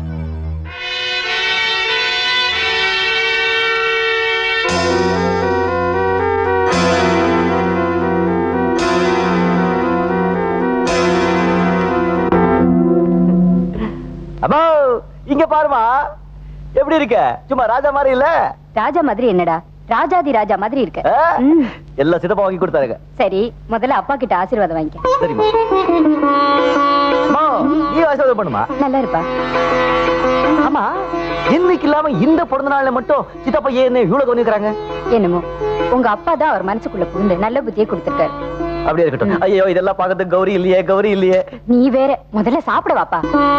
அம்மா இங்க பாருமா எப்படி இருக்க சும்மா ராஜா மாதிரி இல்ல ராஜா மாதிரி என்னடா ராஜாதி ராஜா மாதிரி இருக்க ஆ? ம், எல்லாம் சித்தப்பா வாங்கி கொடுத்தாருங்க சரி முதல்ல அப்பா கிட்ட ஆசீர்வாதம் வாங்கிக்க சரிம்மா அம்மா, நீ ஆசீர்வாதம் பண்ணுமா நல்லா இருப்பா ஆமா இன்னைக்கு இல்லாம இந்த பிறந்த நாள்ல மட்டும் சித்தப்பா ஏன் என்ன இவ்வளவு கவனிக்கிறாங்க என்னமோ உங்க அப்பா தான் அவர் மனசுக்குள்ள புகுந்து நல்ல புத்தியை கொடுத்திருக்காரு அப்படியே இருக்கட்டும் ஐயோ இதெல்லாம் பார்க்கறதுக்கு கௌரி இல்லையே கௌரி இல்லையே நீ வேற முதல்ல சாப்பிட வாப்பா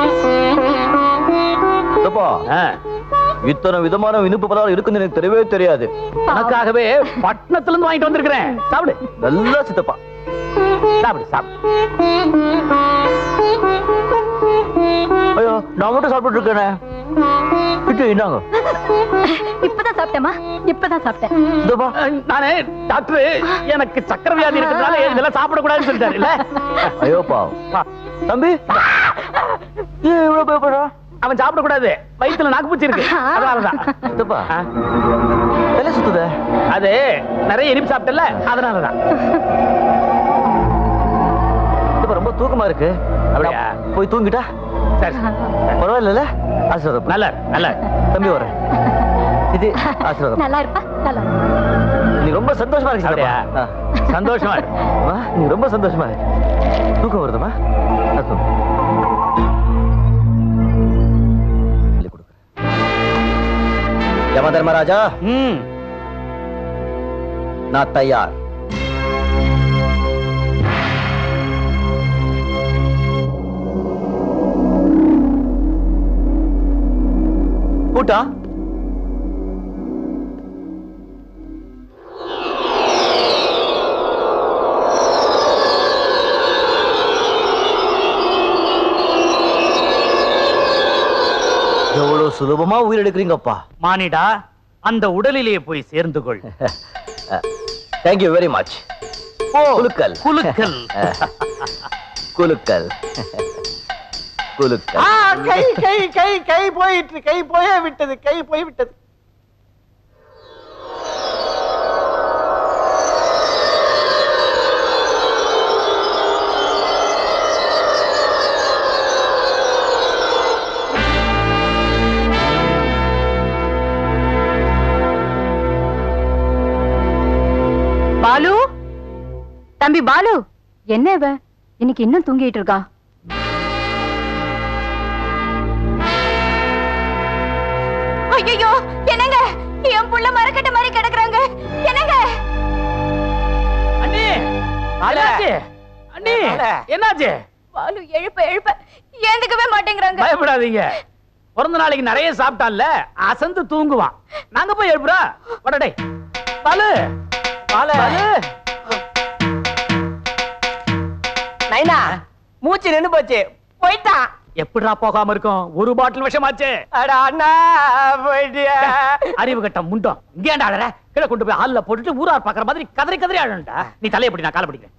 சித்தப்பா இத்தனை விதமான இனிப்பு பதார்த்தம் இருக்குன்னு எனக்கு தெரியவே தெரியாது உனக்காகவே பட்டணத்துல இருந்து வாங்கிட்டு வந்திருக்கிறேன் சாப்பிடு நல்லா சித்தப்பா சாப்பிடு சாப்பிடு ஐயோ நான் மட்டும் சாப்பிட்டு இருக்கேனே கிட்டு இன்னாங்க இப்பதான் சாப்பிட்டேமா இப்பதான் சாப்பிட்டேன் இதோப்பா நானே டாக்டர் எனக்கு சக்கரை வியாதி இருக்கிறதுனால இதெல்லாம் சாப்பிடக்கூடாதுன்னு சொல்லிட்டாரு இல்ல ஐயோப்பா தம்பி ஏன் இவ்வளவு பயப்படுறா அவன் சாப்பிடக்கூடாது வயித்துல நாக்குப்பூச்சி இருக்கு அதனாலதான் சித்தப்பா தலை சுத்துதே அது நிறைய இனிப்பு சாப்பிட்டல அதனாலதான் சித்தப்பா ரொம்ப தூக்கமா இருக்கு அப்படியா? நான் போய் தூங்கிட்டா சரி பரவாயில்ல ஆசீர்வாதம் நல்லா நல்லா தம்பி வரேன் இது ஆசீர்வாதம் நல்லா இருப்பா நல்லா நீ ரொம்ப சந்தோஷமா இருக்கு சித்தப்பா. அப்படியா? ஆ. சந்தோஷமா இருக்கு அம்மா, நீ ரொம்ப சந்தோஷமா இருக்கு தூக்கம் வருதுமா நான் தூங்கு. சொல்லி கொடுக்குறேன். யம தர்மராஜா ம் நான் தயார் கூட்டா எவ்வளவு சுலபமா உயிர் எடுக்கிறீங்கப்பா மானிடா அந்த உடலிலே போய் சேர்ந்து கொள் தேங்க்யூ வெரி மச் குலுக்கல் குலுக்கல் குலுக்கல் குலுக்கல் ஆ, கை கை கை கை போயிட்டு கை போயே விட்டது கை போய் விட்டது பாலு தம்பி பாலு என்ன இவ இன்னைக்கு இன்னும் தூங்கிட்டு இருக்கா ஐயோ என்னங்க என் புள்ள மரக்கட்ட மாதிரி கிடக்குறாங்க என்னங்க அண்ணி என்னாச்சு அண்ணி என்னாச்சு பாலு எழுப்ப எழுப்ப ஏந்துக்கவே மாட்டேங்கிறாங்க பயப்படாதீங்க பிறந்த நாளைக்கு நிறைய சாப்பிட்டான்ல அசந்து தூங்குவான் நாங்க போய் எழுப்புறா வடடே பாலு பாலு நைனா மூச்சு நின்னு போச்சு போயிட்டான் எப்படிடா போகாம இருக்கும் ஒரு பாட்டில் விஷமாச்சே அட அண்ணா போயிட்டியா அறிவு கட்ட முண்டம் இங்கே ஏன்டா அழற கீழே கொண்டு போய் ஹால்ல போட்டுட்டு ஊரார் பாக்குற மாதிரி கதறி கதறி அழண்டா நீ தலையை பிடி நான் காலை பிடிக்கிறேன்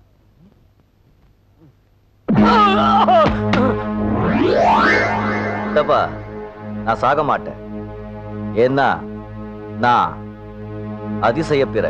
தப்பா நான் சாக மாட்டேன் ஏன்னா நான் அதிசய பிற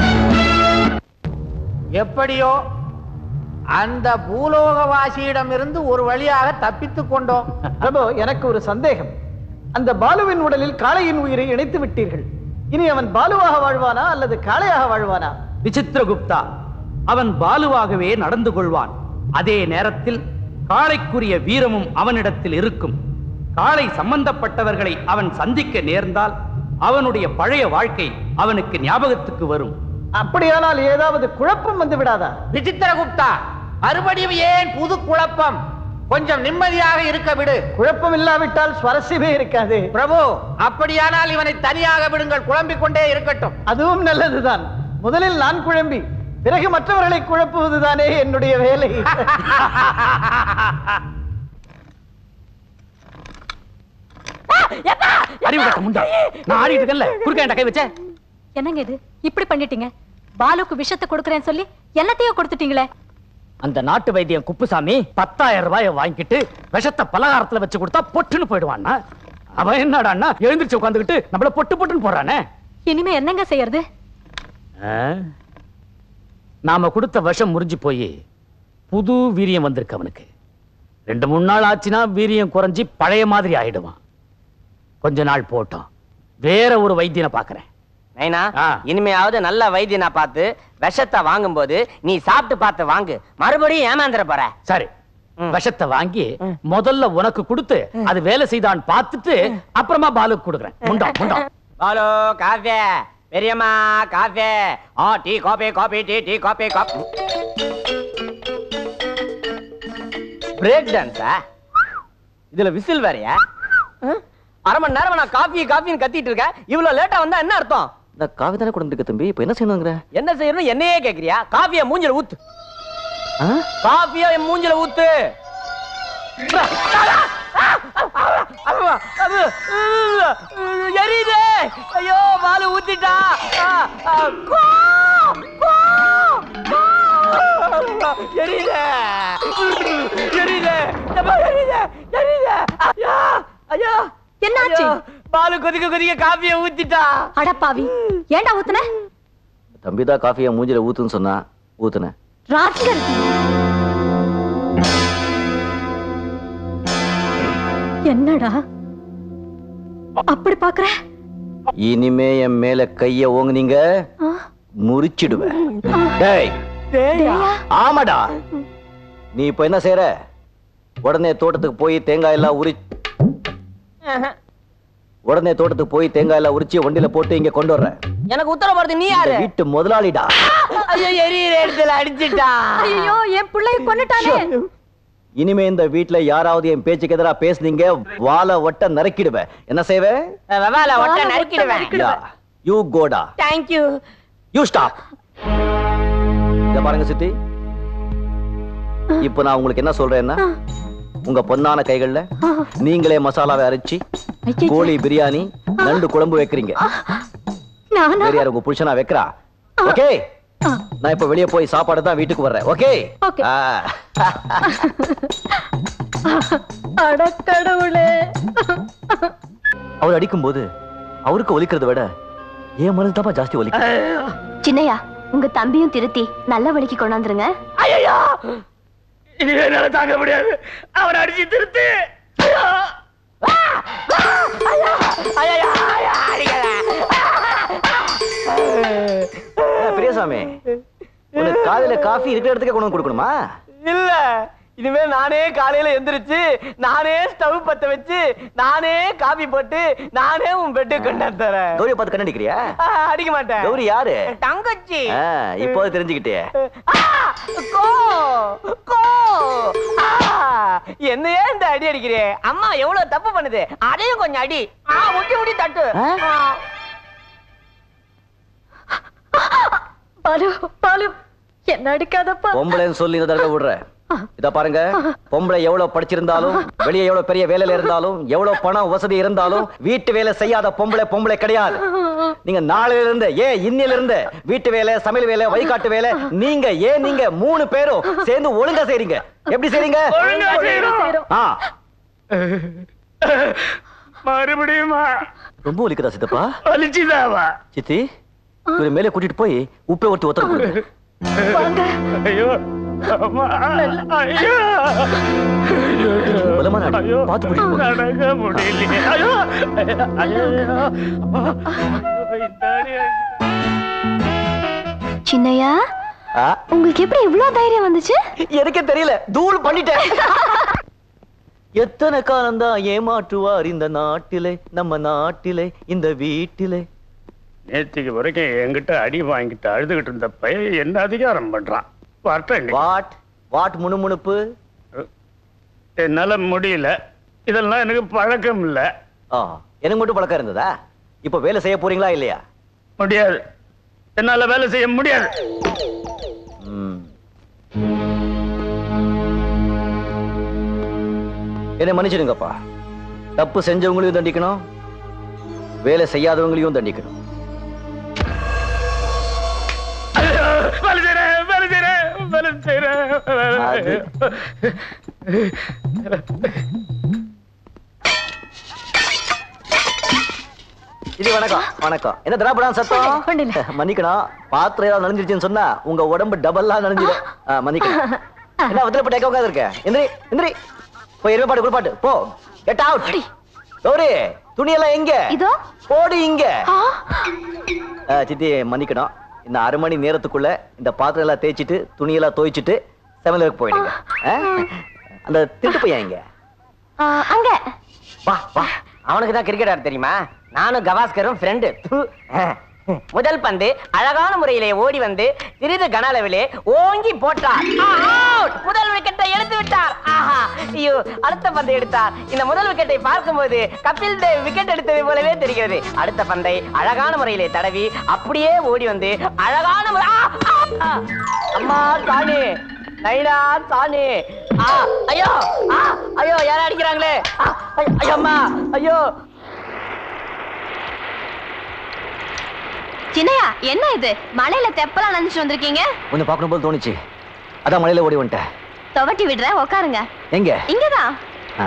எப்படியோ அந்த பூலோகவாசியிடம் இருந்து ஒரு வழியாக தப்பித்துக் கொண்டோம் பிரபு எனக்கு ஒரு சந்தேகம் அந்த பாலுவின் உடலில் காளையின் உயிரை இணைத்து விட்டீர்கள் இனி அவன் பாலுவாக வாழ்வானா அல்லது காளையாக வாழ்வானா விசித்திரகுப்தா அவன் பாலுவாகவே நடந்து கொள்வான் அதே நேரத்தில் காளைக்குரிய வீரமும் அவனிடத்தில் இருக்கும் காளை சம்பந்தப்பட்டவர்களை அவன் சந்திக்க நேர்ந்தால் அவனுடைய பழைய வாழ்க்கை அவனுக்கு ஞாபகத்துக்கு வரும் அப்படியானால் ஏதாவது குழப்பம் வந்து விடாதா விசித்திரகுப்தா மறுபடியும் ஏன் புது குழப்பம் கொஞ்சம் நிம்மதியாக இருக்க விடு குழப்பம் இல்லாவிட்டால் சுவாரஸ்யமே இருக்காது பிரபு அப்படியானால் இவனை தனியாக விடுங்கள் குழம்பிக் கொண்டே இருக்கட்டும் அதுவும் நல்லதுதான் முதலில் நான் குழம்பி பிறகு மற்றவர்களை குழப்புவதுதானே என்னுடைய வேலை அறிவு கட்ட முண்டா நான் ஆடிட்டு இருக்கேன்ல குறுக்க என்கிட்ட கை வச்ச என்னங்க இது இப்படி பண்ணிட்டீங்க பாலுக்கு விஷத்தை கொடுக்கறேன்னு சொல்லி எல்லாத்தையும் கொடுத்துட்டீங்களே அந்த நாட்டு வைத்தியம் குப்புசாமி பத்தாயிரம் ரூபாயை வாங்கிட்டு விஷத்தை பலகாரத்துல வச்சு கொடுத்தா பொட்டுன்னு போயிடுவான்னா அவன் என்னடான்னா எழுந்திருச்சு உட்காந்துக்கிட்டு நம்மள பொட்டு பொட்டுன்னு போறானே இனிமே என்னங்க செய்யறது ஆ? நாம கொடுத்த விஷம் முறிஞ்சு போய் புது வீரியம் வந்திருக்கு அவனுக்கு ரெண்டு மூணு நாள் ஆச்சுன்னா வீரியம் குறைஞ்சி பழைய மாதிரி ஆயிடுவான் கொஞ்ச நாள் போட்டோம் வேற ஒரு வைத்தியனை பாக்குறேன் நைனா இனிமையாவது நல்ல வைத்தியனா பார்த்து விஷத்தை வாங்கும்போது நீ சாப்பிட்டு பார்த்து வாங்கு மறுபடியும் ஏமாந்துற போற சரி விஷத்தை வாங்கி முதல்ல உனக்கு கொடுத்து அது வேலை செய்தான்னு பார்த்துட்டு அப்புறமா பாலுக்கு கொடுக்குறேன் முண்டா முண்டா பாலு காஃபி பெரியம்மா காஃபி ஆ tea coffee coffee tea tea coffee coffee break டான்ஸா இதுல விசில் வேறயா அஹ்? அரை மணி நேரம் நான் காஃபி காஃபின்னு கத்திட்டு இருக்கேன் இவ்வளவு லேட்டா வந்தா என்ன அர்த்தம் நான் காவி தானே கொண்டு தம்பி இப்ப என்ன செய்யணுங்கிற என்ன செய்யணும் என்னையே கேக்குறியா காஃபிய மூஞ்சில ஊத்து காஃபிய என் மூஞ்சில ஊத்து எரியுதே ஐயோ பாலு ஊத்திட்டா ஆ, ஆ, கோ, கோ, கோ. எரியுதே எரியுதே எப்பா எரியுதே எரியுதே ஐயா ஐயா என்னாச்சு ஐயோ, பாலு கொதிக்க கொதிக்க காஃபிய ஊத்திட்டா அடப்பாவி ஏன்டா ஊத்துன தம்பி தான் காஃபியை மூஞ்சில ஊத்துன்னு சொன்னா ஊத்துனேன் ராஸ்கல் என்னடா அப்படி பாக்குற இனிமே என் மேல கைய ஓங்குனீங்க முறிச்சிடுவேன் டேய் ஆமாடா நீ இப்ப என்ன செய்யற உடனே தோட்டத்துக்கு போய் தேங்காய் எல்லாம் உரி உடனே தோட்டத்துக்கு போய் தேங்காய் எல்லாம் உரிச்சு வண்டியில போட்டு இங்க கொண்டு வர்றேன் எனக்கு உத்தரவாதம் நீ இந்த யாரு வீட்டு முதலாளிடா ஐயோ எரியிற இடத்துல அடிச்சிட்டா ஐயோ என் பிள்ளைய கொன்னுட்டானே இனிமே இந்த வீட்ல யாராவது என் பேச்சுக்கு எதிரா பேசுனீங்க வாழை வட்ட நறுக்கிடுவேன் என்ன செய்வேன் வெவால ஒட்ட நறுக்கிடுவேன் யூ கோடா தேங்க்யூ யூ ஸ்டாப் இத பாருங்க சித்தி இப்போ நான் உங்களுக்கு என்ன சொல்றேன்னா உங்க பொன்னான கைகள்ல நீங்களே மசாலாவை அரைச்சி கோழி பிரியாணி நண்டு குழம்பு வைக்கிறீங்க நானா வேற யார் உங்க புருஷனா வைக்கிறா ஓகே நான் இப்ப வெளியே போய் சாப்பாடு தான் வீட்டுக்கு வர்றேன் ஓகே Okay. அடக்கடவுளே அவர் அடிக்கும்போது அவருக்கு ஒலிக்கிறத விட என் மனசு தான் ஜாஸ்தி ஒலிக்கும் சின்னையா உங்க தம்பியும் திருத்தி நல்ல வழிக்கு கொண்டாந்துருங்க ஐயோ இனிமே என்னால தாங்க முடியாது அவனை அடிச்சு திருத்து ஐயோ! ஆ! ஆ! ஐயோ! ஐயோ! ஐயோ! அடிக்கல. ஏன் பெரியசாமி உனக்கு காலையில காஃபி இருக்கிற இடத்துக்கே கொண்டு வந்து கொடுக்கணுமா இல்ல இனிமே நானே காலையில எந்திரிச்சு நானே ஸ்டவ் பத்த வச்சு நானே காபி போட்டு நானே உன் பெட்டு கொண்டாந்து தரேன் கௌரிய பார்த்து கண்ணடிக்கிறியா ஆ, அடிக்க மாட்டேன் கௌரி யாரு தங்கச்சி ஆ, இப்போது தெரிஞ்சுக்கிட்டே கோ கோ ஆ, என்னையே இந்த அடி அடிக்கிறே அம்மா எவ்வளவு தப்பு பண்ணுது அதையும் கொஞ்சம் அடி ஆ, முட்டி முட்டி தட்டு ஆ. பாலு பாலு என்ன அடிக்காதப்பா பொம்பளைன்னு சொல்லி இந்த தடவை விடுற இத பாருங்க பொம்பளை எவ்வளவு படிச்சிருந்தாலும் வெளியே எவ்வளவு பெரிய வேலையில இருந்தாலும் எவ்வளவு பணம் வசதி இருந்தாலும் வீட்டு வேலை செய்யாத பொம்பளை பொம்பளை கிடையாது நீங்க நாளையில இருந்து ஏன் இன்னில இருந்து வீட்டு வேலை சமையல் வேலை வழிகாட்டு வேலை நீங்க ஏன் நீங்க மூணு பேரும் சேர்ந்து ஒழுங்கா செய்றீங்க எப்படி செய்றீங்க ஒழுங்கா செய்றோம். ஆ மறுபடியுமா ரொம்ப ஒலிக்குதா சித்தப்பா வலிச்சுதாவா சித்தி இவரை மேலே கூட்டிட்டு போய் உப்பை ஒருத்தி ஒத்தர கொடுங்க ஐயோ அம்மா ஐயோ பலமான அடி. ஐயோ பார்த்து பிடிக்க போங்க. நடக்க முடியலையே ஐயோ ஐயோ அம்மா. இந்த அடி சின்னையா ஆ, உங்களுக்கு எப்படி இவ்ளோ தைரியம் வந்துச்சு எனக்கே தெரியல தூள் பண்ணிட்டேன் எத்தனை காலம்தான் ஏமாற்றுவார் இந்த நாட்டிலே நம்ம நாட்டிலே இந்த வீட்டிலே நேற்றுக்கு வரைக்கும் என்கிட்ட அடி வாங்கிட்டு அழுதுகிட்டு இருந்த பையன் என்ன அதிகாரம் பண்றான் வரட்டும் வாட் வாட் முணுமுணுப்பு என்னால முடியல இதெல்லாம் எனக்கு பழக்கம் இல்ல ஆ எனக்கு மட்டும் பழக்கம் இருந்ததா இப்ப வேலை செய்ய போறீங்களா இல்லையா முடியாது என்னால வேலை செய்ய முடியாது ம். என்னை மன்னிச்சிடுங்கப்பா தப்பு செஞ்சவங்களையும் தண்டிக்கணும் வேலை செய்யாதவங்களையும் தண்டிக்கணும் வேலை செய்யறேன் வேலை செய்யறேன் வேலை செய்யறேன் அது. இது வணக்கம் வணக்கம் என்ன திராபடா சத்தம் மன்னிக்கணும் பாத்திரம் ஏதாவது நனைஞ்சிருச்சுன்னு சொன்னா உங்க உடம்பு டபுளா நனைஞ்சிடும் ஆ, மன்னிக்கணும் என்ன வத்திர போட்டு எங்க உட்காந்து இருக்க எந்திரி எந்திரி போய் எருமைப்பாடு குளிப்பாட்டு போ கெட் அவுட் கௌரி துணியெல்லாம் எங்க இதோ போடு இங்க ஆ, சித்தி மன்னிக்கணும் இந்த அரை மணி நேரத்துக்குள்ள இந்த பாத்திரம் எல்லாம் தேய்ச்சிட்டு துணியெல்லாம் துவைச்சிட்டு சமையலுக்கு போயிடுங்க ஆ? அந்த திருட்டு பையன் இங்க அங்க வா வா அவனுக்கு தான் கிரிக்கெட் ஆட தெரியுமா நானும் கவாஸ்கரும் ஃப்ரெண்டு முதல் பந்து அழகான முறையிலே ஓடி வந்து சிறிது கன அளவிலே ஓங்கி போட்டார் Out! முதல் விக்கெட்டை எடுத்து விட்டார் ஆஹா ஐயோ அடுத்த பந்தை எடுத்தார் இந்த முதல் விக்கெட்டை பார்க்கும்போது கபில் தேவ் விக்கெட் எடுத்தது போலவே தெரிகிறது அடுத்த பந்தை அழகான முறையிலே தடவி அப்படியே ஓடி வந்து அழகான முறை ஆ! ஆ! அம்மா சாணி நைனா சாணி ஆ ஐயோ ஆ ஐயோ யாரும் அடிக்கிறாங்களே ஆ, ஐயோ, ஐயோ, அம்மா ஐயோ சின்னையா என்ன இது மலையில தெப்பலாம் நினைச்சு வந்திருக்கீங்க உன்னை பார்க்கணும் போது தோணுச்சு அதான் மலையில ஓடி வந்துட்டேன் துவட்டி விடுறேன் உட்காருங்க எங்க இங்கதான் ஆ.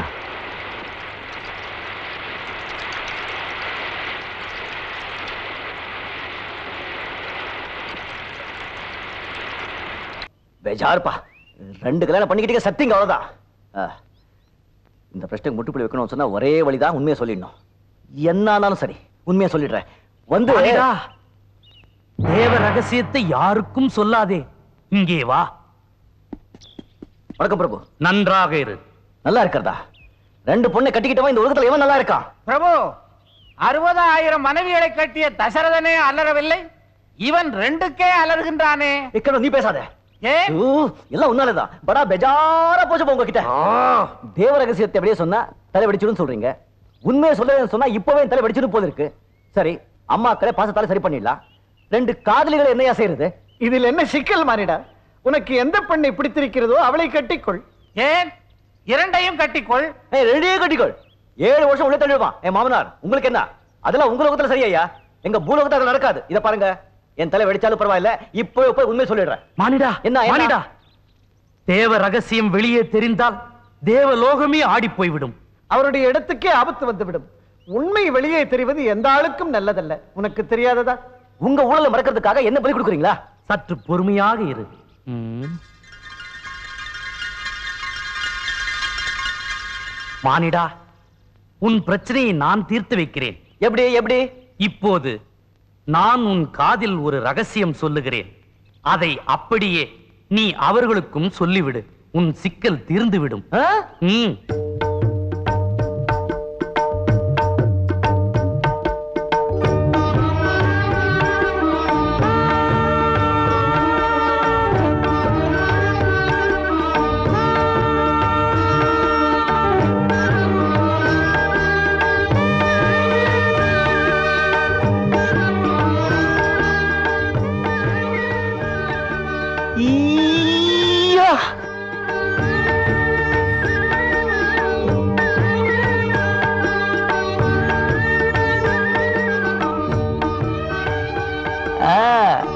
பேஜாருப்பா ரெண்டு கல்யாணம் பண்ணிக்கிட்டீங்க சத்திங்க அவ்வளவுதான் ஆ. இந்த பிரச்சனைக்கு முட்டுப்புள்ளி வைக்கணும்னு சொன்னா ஒரே வழிதான் உண்மையை சொல்லிடணும் என்ன ஆனாலும் சரி உண்மையை சொல்லிடுறேன் வந்து அனிதா, தேவ ரகசியத்தை யாருக்கும் சொல்லாதே இங்கே வா வணக்கம் பிரபு நன்றாக இரு நல்லா இருக்கிறதா ரெண்டு பொண்ணை கட்டிக்கிட்டவன் இந்த உலகத்துல எவன் நல்லா இருக்கான் பிரபு அறுபதாயிரம் மனைவிகளை கட்டிய தசரதனே அலறவில்லை இவன் ரெண்டுக்கே அலறுகின்றானே இக்கட நீ பேசாத ஏன் ஐயோ, எல்லாம் உன்னாலதான் படா பெஜாரா போச்சு போ உங்ககிட்ட தேவ ரகசியத்தை அப்படியே சொன்னா தலை வெடிச்சிடும் சொல்றீங்க உண்மையை சொல்ல சொன்னா இப்பவே என் தலை வெடிச்சிடும் போல இருக்கு சரி அம்மாக்களை பாசத்தால சரி பண்ணிடலாம் ரெண்டு காதலிகளை என்னையா செய்யறது இதில் என்ன சிக்கல் மாறிடா உனக்கு எந்த பெண்ணை பிடித்திருக்கிறதோ அவளை கட்டிக்கொள் ஏன் இரண்டையும் கட்டிக்கொள் ஏய், ரெண்டையும் கட்டிக்கொள் ஏழு வருஷம் உள்ள தள்ளிடுவான் என் மாமனார் உங்களுக்கு என்ன அதெல்லாம் உங்க லோகத்துல சரியா எங்க பூலோகத்துல அது நடக்காது இத பாருங்க என் தலை வெடிச்சாலும் பரவாயில்ல இப்போ போய் உண்மையை சொல்லிடுறேன் மானிடா என்ன, என்ன? மானிடா தேவ ரகசியம் வெளியே தெரிந்தால் தேவ லோகமே ஆடி போய்விடும் அவருடைய இடத்துக்கே ஆபத்து வந்துவிடும் உண்மை வெளியே தெரிவது எந்த ஆளுக்கும் நல்லதல்ல உனக்கு தெரியாததா உங்க ஊழலை மறக்கிறதுக்காக என்ன பலி கொடுக்குறீங்களா சற்று பொறுமையாக இரு ம். மானிடா உன் பிரச்சனையை நான் தீர்த்து வைக்கிறேன் எப்படி எப்படி இப்போது நான் உன் காதில் ஒரு ரகசியம் சொல்லுகிறேன் அதை அப்படியே நீ அவர்களுக்கும் சொல்லிவிடு உன் சிக்கல் தீர்ந்துவிடும் ம். ஈயா! ஆ